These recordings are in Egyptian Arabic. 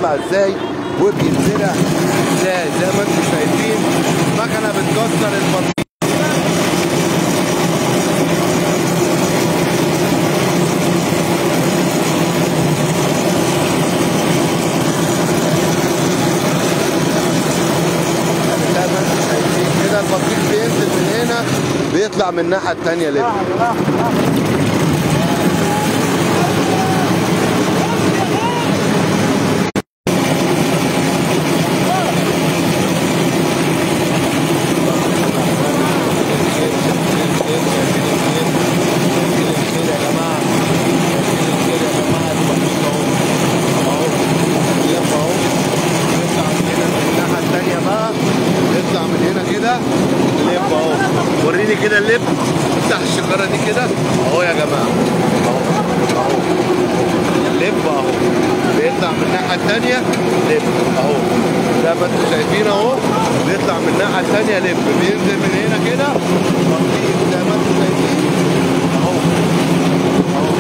بيطلع ازاي وبيتزرع ازاي زي ما انتم شايفين مكنه بتكسر البطيخ زي ما انتم شايفين كده البطيخ بينزل من هنا بيطلع من الناحيه التانيه ليه يطلع من هنا كده اللب اهو وريني كده اللب افتح الشجره دي كده اهو يا جماعه اهو اهو اللب اهو بيطلع من الناحيه الثانيه لب اهو زي ما انتم شايفين اهو بيطلع من الناحيه الثانيه لب بينزل من هنا كده بطيخ زي ما انتم شايفين اهو اهو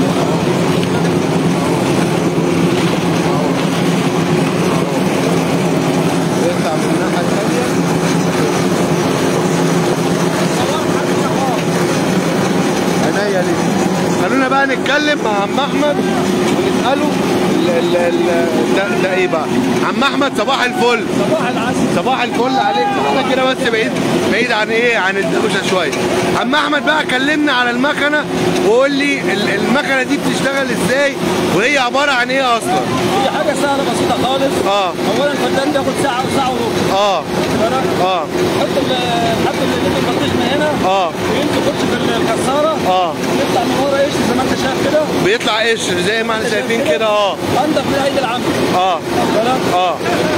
بيطلع من الناحيه الثانيه عينيا ليه خلونا بقى نتكلم مع عم احمد ونساله ال ال ال ده, ده ايه بقى عم احمد صباح الفل صباح العسل صباح الفل عليك احنا كده بس بعيد بعيد عن ايه عن الدوشه شويه عم احمد بقى كلمنا على المكنه وقول لي ال- المكنه دي بتشتغل ازاي وهي عباره عن ايه اصلا هي حاجه سهله بسيطه خالص اه اولا الفدان بياخد ساعه وساعه ونص اه بالك؟ اه حط ال- حط اللي البطيخ من هنا اه ويمسك يخش في الكساره اه يطلع من ورا قشر زي ما انت شايف كده بيطلع قشر زي ما احنا شايفين كده اه انضف من ايدي العامل اه بالك؟ اه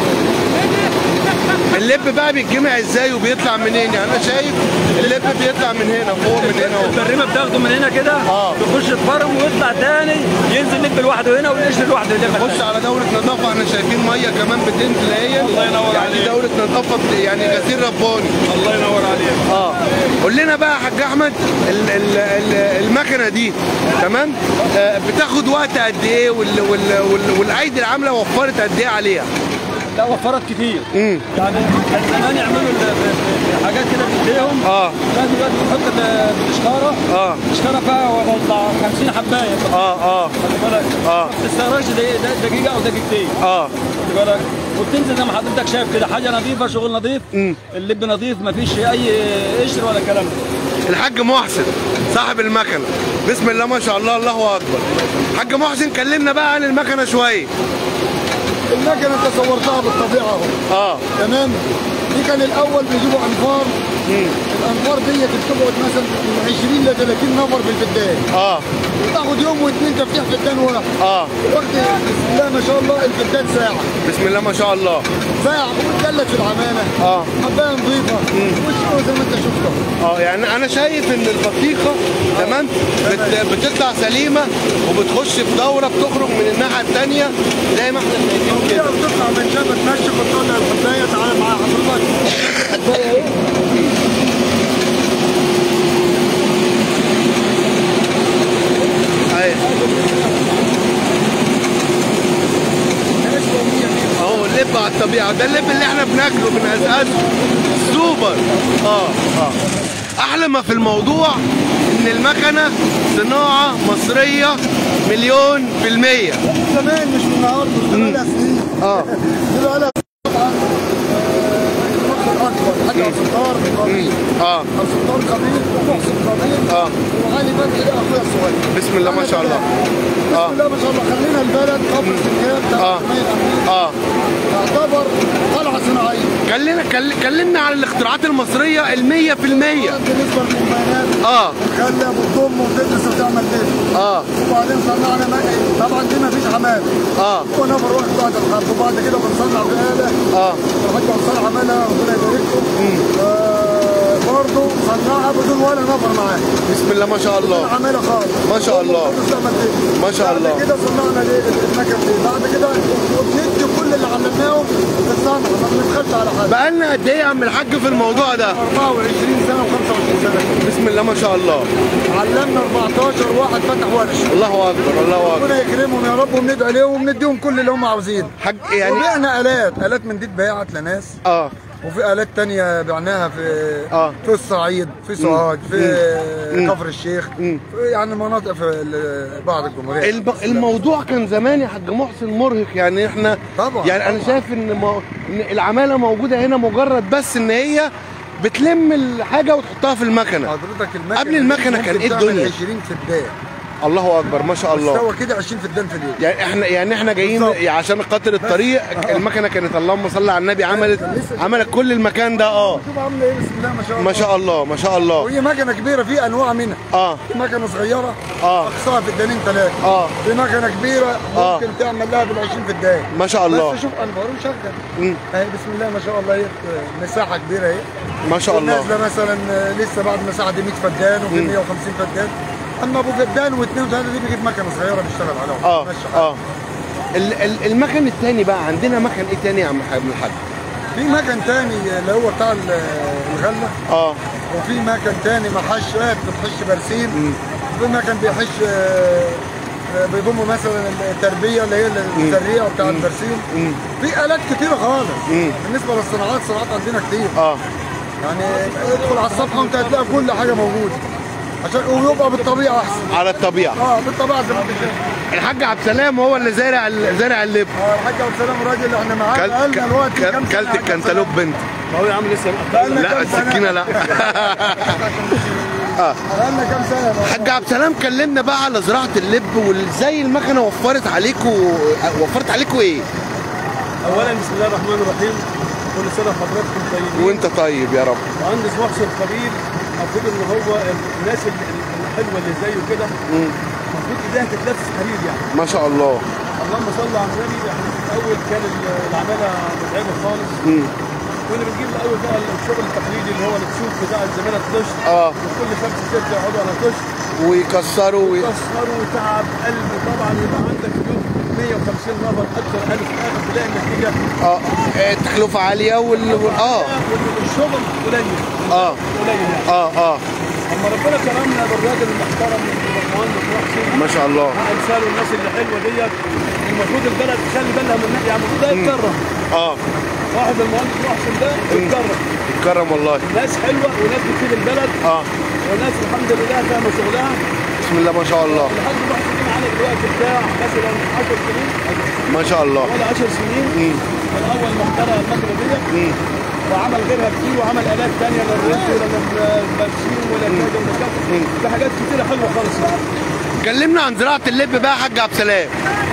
اللب بقى بيتجمع ازاي وبيطلع منين يعني انا شايف اللب بيطلع من هنا فوق من هنا اهو البريمه بتاخده من هنا كده آه. يخش يتفرم ويطلع تاني ينزل لب لوحده هنا والقشر لوحده هنا خش على دورة نظافة احنا شايفين مية كمان بتنزل اهي الله ينور يعني عليك. دورة نظافة بت- يعني غسيل رباني الله ينور عليك اه قول لنا بقى يا حاج احمد ال ال ال المكنة دي تمام آه بتاخد وقت قد ايه وال وال وال والايدي العاملة وفرت قد ايه عليها لا وفرت كتير امم يعني كان زمان يعملوا ال- حاجات كده بايديهم اه لا دلوقتي بتحط ال- الاشكاره اه الاشكاره فيها وضع 50 حبايه اه اه خلي بالك آه. ما بتستغرقش دقيقة- دق- دقيقه او دقيقتين اه خلي بالك وبتنزل زي ما حضرتك شايف كده حاجه نظيفه شغل نظيف مم. اللب نظيف ما فيش اي قشر ولا الكلام ده الحاج محسن صاحب المكنه بسم الله ما شاء الله الله اكبر حاج محسن كلمنا بقى عن المكنه شويه المكنه انت صورتها بالطبيعه اهو اه تمام دي كان الاول بيجيبوا انفار الانفار ديت بتقعد مثلا من 20 ل 30 نفر في الفدان اه وتاخد يوم واثنين تفتيح فدان واحد اه وقت بسم الله ما شاء الله الفدان ساعه بسم الله ما شاء الله ساعه وتدلت في العماله اه حبايه نظيفه والشغل زي ما انت شفته اه يعني انا شايف ان البطيخه تمام بت- بتطلع سليمه وبتخش في دوره بتخرج من الناحيه الثانيه زي ما احنا شايفين كده كده بتطلع من شبه تمشي بتطلع الحبايه تعالى معايا حضرتك حبايه ايه ايوه اهو اللب على الطبيعه ده اللب اللي احنا بناكله بنقزقزه سوبر اه اه احلى ما في الموضوع ان المكنه صناعه مصريه مليون في الميه زمان مش من النهارده ده بقالها سنين اه دي بقالها طبعا آه، اكبر حاجه ستار قبيل اه ستار قبيل ومحسن قبيل اه وعلي فتحي ده اخويا الصغير بسم الله ما شاء الله اه بسم الله ما شاء الله خلينا البلد قبر السكان بتاع آه. الحماية الأمنية. اه تعتبر طلعه صناعيه كلمنا كل- كلمنا عن الاختراعات المصريه المية في المية بالنسبه للمبينات اه تخلى وتضم وتدرس وتعمل ليه اه وبعدين صنعنا مكن طبعا دي ما فيش حمام اه هو نفر واحد بعد الحرب وبعد كده بنصنع بآلة اه الحاج عبد عملها ربنا يبارك له آه، برضه صنعها بدون ولا نفر معاه بسم الله ما شاء الله عملها خالص ما شاء الله. ما شاء الله. بعد كده صنعنا ليه المكن دي بعد كده وبندي كل اللي علمناهم في الصنعه ما بنتخلش على حد بقالنا قد ايه يا عم الحاج في الموضوع ده 24 سنه و25 سنه بسم بسم الله ما شاء الله علمنا 14 واحد فتح ورش الله اكبر الله اكبر ربنا يكرمهم يا رب وبندعي لهم وبنديهم كل اللي هم عاوزينه حاج يعني وبعنا الات الات من دي اتباعت لناس اه وفي الات تانية بعناها في آه. في الصعيد في سوهاج في مم. كفر الشيخ مم. في يعني مناطق في ال- بعض الجمهوريه الب... الموضوع كان زمان يا حاج محسن مرهق يعني احنا طبعا، يعني انا طبعا. شايف ان, مو... ان العماله موجوده هنا مجرد بس ان هي بتلم الحاجه وتحطها في المكنه حضرتك المكنه قبل المكنة دي كان ممكن إيه تعمل الدنيا؟ 20 فدان الله اكبر ما شاء الله مستوى كده 20 فدان في اليوم يعني احنا يعني احنا جايين بالظبط. عشان خاطر الطريق المكنه كانت اللهم صل على النبي عملت عملت كل المكان ده اه شوف عامله ايه بسم الله ما شاء الله ما شاء الله ما شاء الله وهي مكنه كبيره في انواع منها اه في مكنه صغيره آه. اقصاها فدانين ثلاثه اه في مكنه كبيره آه. ممكن تعمل لها بال 20 فدان ما شاء الله بس شوف انفار مشغل مم. اهي بسم الله ما شاء الله هي مساحه كبيره اهي ما شاء الله نازله مثلا لسه بعد المساحه دي 100 فدان وفي 150 فدان اما ابو فدان واثنين وثلاثه دي بيجيب مكنه صغيره بيشتغل عليها اه ماشي حالها. اه ال- ال- المكن التاني بقى عندنا مكن ايه تاني يا عم ابن الحاج في مكن تاني اللي هو بتاع ال- الغله اه وفي مكن تاني محشات بتحش برسيم في مكن بيحش آه، آه، بيضموا مثلا التربيه اللي هي الزريعه بتاع البرسيم مم. في الات كتيره خالص مم. بالنسبه للصناعات الصناعات عندنا كتير اه يعني ادخل على الصفحه وانت هتلاقي كل حاجه موجوده عشان ويبقى بالطبيعه احسن على الطبيعه اه بالطبيعه زي ما انت شايف الحاج عبد السلام هو اللي زارع ال- زارع اللب اه الحاج عبد السلام راجل احنا معاه كل- بقالنا كل- الوقت كل- كام سنة كلت يا حاج الكنتالوب بنت ما هو يا عم لسه بقالنا لا كام سنة؟ السكينه لا بقالنا كام سنه بقى. حاج عبد السلام كلمنا بقى على زراعه اللب وازاي المكنه وفرت عليكم وفرت عليكم ايه اولا بسم الله الرحمن الرحيم كل سنه وحضراتكم طيبين وانت طيب يا رب مهندس محسن خليل المفروض ان هو الناس ال- الحلوه اللي زيه كده مم. المفروض ايديها تتلبس حرير يعني ما شاء الله اللهم صل على النبي احنا في الاول كان ال- العماله متعبه خالص مم. كنا بنجيب الاول بقى الشغل التقليدي اللي هو الكسوف بتاع الزمالة طشت اه وكل خمسه سته يقعدوا على طشت ويكسروا وي... كسر وتعب قلب طبعا يبقى عندك يوم 150 نفر اكثر الف في الاخر تلاقي النتيجه اه التكلفه عاليه وال... وال... اه والشغل قليل اه قليل يعني اه اه اما ربنا كرمنا بالراجل المحترم الباشمهندس محسن ما شاء الله مع امثاله الناس اللي حلوه ديت المفروض البلد تخلي بالها من يعني المفروض ده يتكرم اه واحد المهندس محسن ده يتكرم اتكرم والله ناس حلوه وناس بتفيد البلد اه وناس الحمد لله فاهمه شغلها بسم الله ما شاء الله الحاج محسن دي معانا دلوقتي بتاع مثلا 10 سنين ما شاء الله ولا 10 سنين مم. من اول ما اخترع المكنه ديت مم. وعمل غيرها كتير وعمل الات ثانيه للرز ولا للبرسيم ولا كذا ولا كذا في حاجات كتيره حلوه خالص يعني كلمنا عن زراعه اللب بقى يا حاج عبد السلام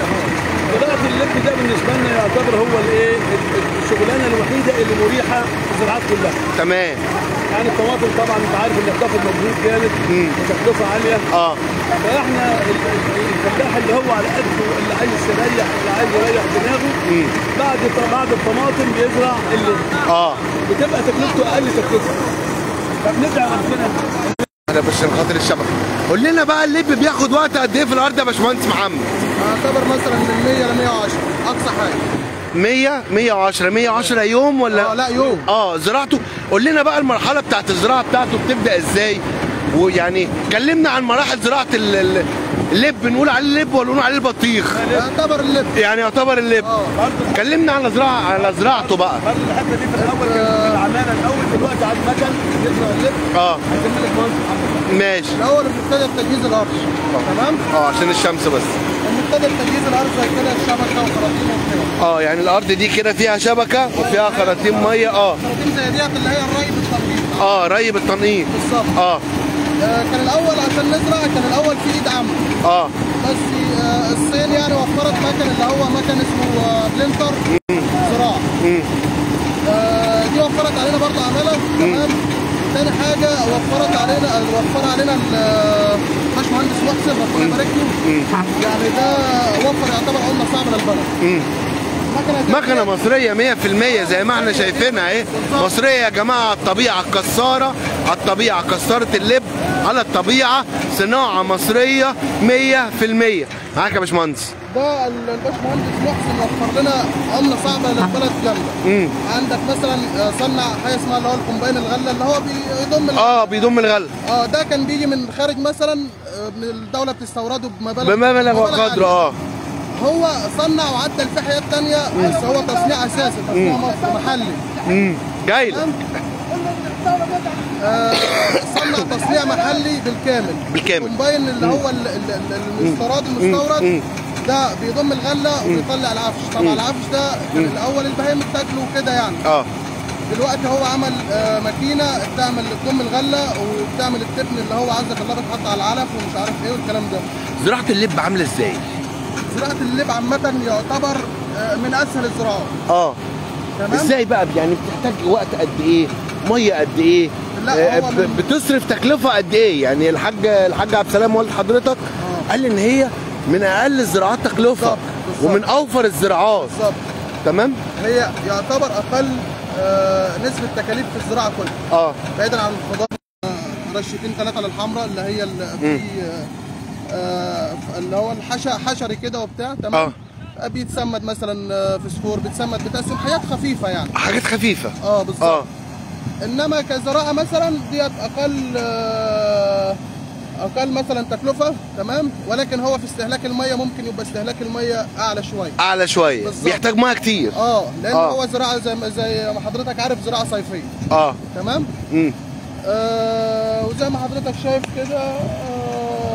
دلوقتي اللب ده بالنسبه لنا يعتبر هو الايه الشغلانه الوحيده اللي مريحه في الزراعات كلها تمام يعني الطماطم طبعا انت عارف انها بتاخد مجهود جامد مم. وتكلفه عاليه اه فاحنا ال- ال- الفلاح اللي هو على قده اللي عايز يريح اللي عايز يريح دماغه مم. بعد بعد الطماطم بيزرع اللب اه بتبقى تكلفته اقل تكلفه فبندعي ربنا انا بس عشان خاطر الشبكه قول لنا بقى اللب بياخد وقت قد ايه في الارض يا باشمهندس محمد اعتبر مثلا من 100 ل 110 اقصى حاجه 100 110 110 يوم ولا اه لا يوم اه زراعته قول لنا بقى المرحله بتاعت الزراعه بتاعته بتبدا ازاي ويعني كلمنا عن مراحل زراعه ال- ال- اللب نقول عليه اللب ولا نقول عليه البطيخ يعتبر اللب يعني يعتبر اللب اه كلمنا على زراعه على زراعته بقى برضه الحته دي في الاول كانت العماله الاول دلوقتي على المكن يزرع اللب اه هيكمل لك مهندس ماشي الاول بنبتدي بتجهيز الارض تمام اه عشان الشمس بس بنبتدي بتجهيز الارض زي كده الشبكه وخراطيم وكده اه يعني الارض دي كده فيها شبكه وفيها خراطيم ميه اه خراطيم زي ديت اللي هي الري بالتنظيم اه ري بالتنقيط بالظبط اه آه، كان الاول عشان نزرع كان الاول في ايد عامه اه بس آه، الصين يعني وفرت مكن اللي هو مكن اسمه آه، بلنتر زراعه مم. آه، دي وفرت علينا برضه عماله تمام تاني حاجه وفرت علينا وفر علينا ال- باشمهندس محسن ربنا يبارك له يعني ده وفر يعتبر عمله صعبه للبلد مم. مكنه مكنة مصرية 100% زي ما احنا شايفينها اهي مصرية يا جماعة على الطبيعة كسارة على الطبيعة كسارة اللب على الطبيعة صناعة مصرية 100% معاك يا باشمهندس ده ال- الباشمهندس محسن وفر لنا عمله صعبه للبلد جامده امم عندك مثلا آه، صنع حاجه اسمها اللي هو الكومباين الغله اللي هو بيضم ال- اه بيضم الغله اه ده كان بيجي من خارج مثلا آه، من الدوله بتستورده بمبالغ بمبلغ وقدره عالية. اه هو صنع وعدل في حاجات تانية بس هو تصنيع اساسي تصنيع مصر محلي امم جاي لك تمام آه، صنع تصنيع محلي بالكامل بالكامل. الكومباين اللي هو ال- ال- ال- المستورد المستورد مم. ده بيضم الغله وبيطلع العفش طبعا العفش ده كان الاول البهايم بتاكله وكده يعني اه دلوقتي هو عمل آه، ماكينه بتعمل تضم الغله وبتعمل التبن اللي هو عايزك الله بتحط على العلف ومش عارف ايه والكلام ده زراعه اللب عامله ازاي زراعه اللب عامه يعتبر آه، من اسهل الزراعات اه تمام ازاي بقى يعني بتحتاج وقت قد ايه ميه قد ايه لا، آه، هو ب- من- بتصرف تكلفه قد ايه يعني الحاج الحاج عبد السلام والد حضرتك آه. قال لي ان هي من اقل الزراعات تكلفه بالظبط، بالظبط. ومن اوفر الزراعات بالظبط تمام هي يعتبر اقل آه، نسبه تكاليف في الزراعه كلها اه بعيدا عن الخضار آه، رشتين ثلاثه للحمراء اللي هي ال- في آه، آه، اللي هو الحشا حشري كده وبتاع تمام آه. بيتسمد مثلا آه، فسفور بيتسمد بتقسم حاجات خفيفه يعني حاجات خفيفه اه بالظبط اه انما كزراعه مثلا ديت اقل آه، اقل مثلا تكلفه تمام ولكن هو في استهلاك الميه ممكن يبقى استهلاك الميه اعلى شويه اعلى شويه بالظبط. بيحتاج ميه كتير اه لان آه. هو زراعه زي ما زي ما حضرتك عارف زراعه صيفيه اه تمام امم آه وزي ما حضرتك شايف كده آه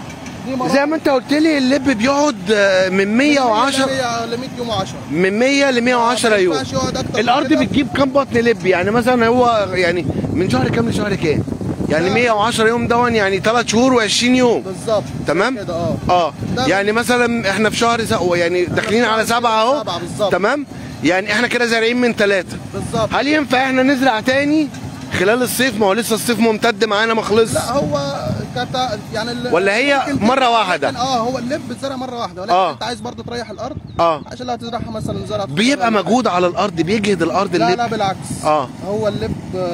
دي مراحل زي ما انت قلت لي اللب بيقعد آه، من 110 ل 100 يوم 10 من 100 ل 110 يوم الارض بتجيب كام بطن لب يعني مثلا هو يعني من شهر كام لشهر كام يعني لا. 110 يوم دون يعني 3 شهور و20 يوم بالظبط تمام كده اه اه ده- يعني مثلا احنا في شهر س... يعني داخلين على سبعة اهو سبعة بالظبط. تمام يعني احنا كده زارعين من ثلاثة بالظبط هل ينفع احنا نزرع تاني خلال الصيف ما هو لسه الصيف ممتد معانا ما خلصش لا هو كتا يعني ال- ولا هي ممكن مرة تزرع- واحدة؟ ممكن- اه هو اللب بتزرع مره واحده ولكن آه. انت عايز برضه تريح الارض اه عشان لو هتزرعها مثلا زرع بيبقى مجهود على الارض بيجهد الارض لا اللب لا بالعكس اه هو اللب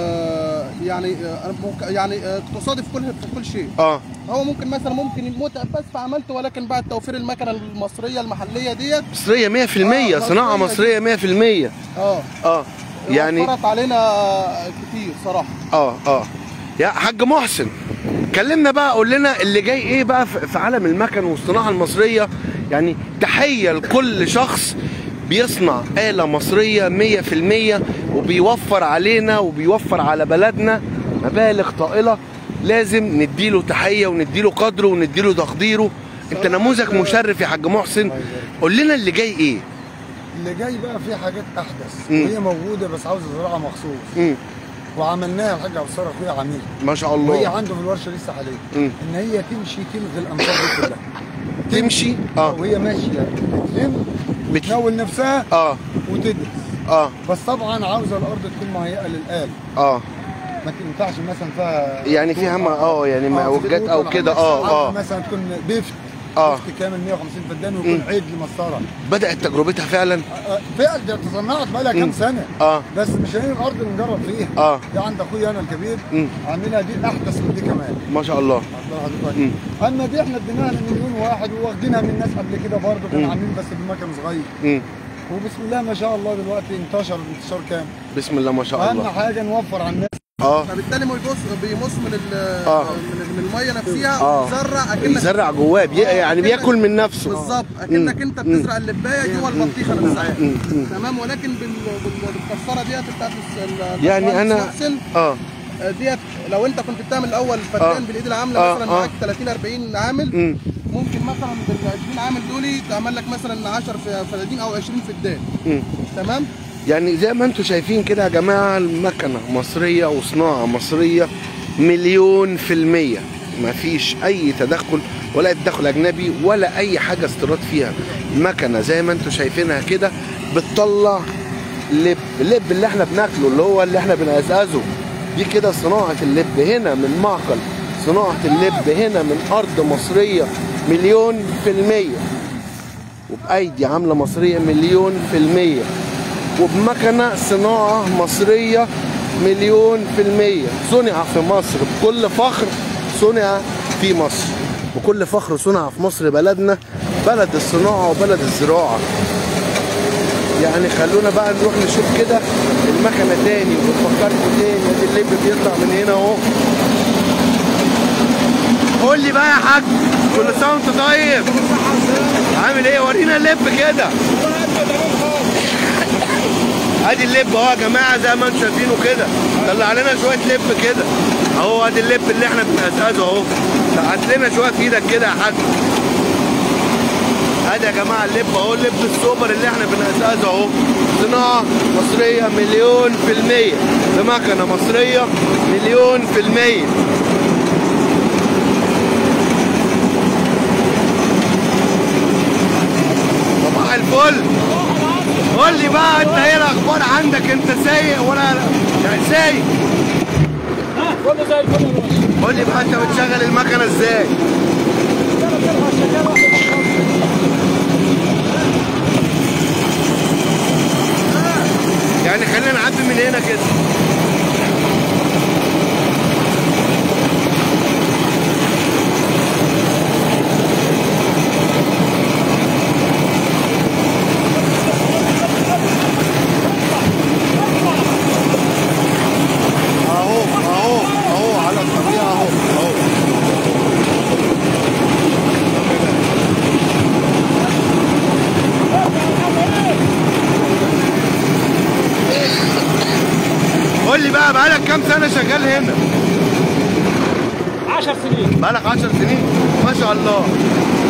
آه، يعني آه، أنا ممكن- يعني آه، تصادف كل في كل شيء اه هو ممكن مثلا ممكن متعب بس فعملته ولكن بعد توفير المكنه المصريه المحليه ديت مصرية 100% آه، صناعة مصرية مصرية 100% اه اه يعني وفرت علينا كتير صراحه اه اه يا حاج محسن كلمنا بقى قول لنا اللي جاي ايه بقى في في عالم المكن والصناعه المصريه يعني تحيه لكل شخص بيصنع آلة مصرية 100% وبيوفر علينا وبيوفر على بلدنا مبالغ طائلة لازم نديله تحية ونديله قدره ونديله تقديره انت نموذج مشرف يا حاج محسن قول لنا اللي جاي ايه اللي جاي بقى فيه حاجات احدث مم. وهي موجوده بس عاوزه زراعه مخصوص مم. وعملناها الحاج عبد الستار اخويا عاملها ما شاء وهي الله عنده في الورشه لسه حاليا مم. ان هي تمشي تلغي الامطار دي كلها تمشي اه وهي ماشيه بتلم بت- بتنول نفسها اه وتدرس اه بس طبعا عاوزه الارض تكون مهيئه للآل اه ما تنفعش مثلا فيها يعني فيها ما- اه يعني آه، معوجات خطوط او ولا كده حاجة. اه اه عاوزة مثلا تكون بيفت آه. بيفت كامل 150 فدان ويكون مم. عجل مسطره بدأت تجربتها فعلا آه، فعلا دي تصنعت بقى لها مم. كام سنه اه بس مش هي الارض اللي نجرب فيها اه دي عند اخويا انا الكبير مم. عاملها دي احدث من دي كمان ما شاء الله الله حضرتك. مم. اما دي احنا اديناها لمليون واحد وواخدينها من ناس قبل كده برضه كانوا مم. عاملين بس بمكان صغير مم. وبسم الله ما شاء الله دلوقتي انتشر انتشار كامل بسم الله ما شاء اهم الله حاجه نوفر على الناس اه فبالتالي ما يبص بيمص من ال- آه. من من الميه نفسها آه. ويزرع اكنك يزرع جواه بي... آه، يعني أكنك- بياكل من نفسه بالظبط اكنك مم. انت مم. بتزرع اللبايه جوه البطيخه نفسها مم. مم. تمام ولكن بال- بال- بالكساره ديت بتاعت الس- ال- يعني الباشمهندس أنا- محسن، اه آه، ديت لو انت كنت بتعمل الاول فدان آه. بالايد العامله آه، مثلا آه. معاك 30 40 عامل مم. ممكن مثلا بال 20 عامل دول تعمل لك مثلا 10 في فدادين او 20 فدان مم. تمام يعني زي ما انتم شايفين كده يا جماعه المكنه مصريه وصناعه مصريه مليون في الميه ما فيش اي تدخل ولا تدخل اجنبي ولا اي حاجه استيراد فيها المكنه زي ما انتم شايفينها كده بتطلع لب اللب اللي احنا بناكله اللي هو اللي احنا بنقزقزه دي كده صناعه اللب هنا من معقل صناعه اللب هنا من ارض مصريه مليون في الميه وبأيدي عاملة مصرية مليون في المية وبمكنة صناعة مصرية مليون في المية صنع في مصر بكل فخر صنع في مصر بكل فخر صنع في مصر بلدنا بلد الصناعة وبلد الزراعة يعني خلونا بقى نروح نشوف كده المكنة تاني ونفكركم تاني ادي اللب بيطلع من هنا اهو قول لي بقى يا حاج كل سنة وانت طيب عامل ايه ورينا اللب كده ادي اللب اهو يا جماعه زي ما انتم شايفينه كده طلع لنا شويه لب كده اهو ادي اللب اللي احنا بنقزقزه اهو هات لنا شويه في ايدك كده يا حاج ادي يا جماعه اللب اهو اللب السوبر اللي احنا بنقزقزه اهو صناعه مصريه مليون في الميه بمكنه مصريه مليون في الميه صباح الفل قول لي بقى انت ايه الاخبار عندك انت سايق ولا يعني سايق كله زي الفل يا باشا قول لي بقى انت بتشغل المكنه ازاي يعني خلينا نعدي من هنا كده اهو اهو اهو على الطريق اهو اهو قول لي بقى بقالك كام سنه شغال هنا 10 سنين بقالك 10 سنين ما شاء الله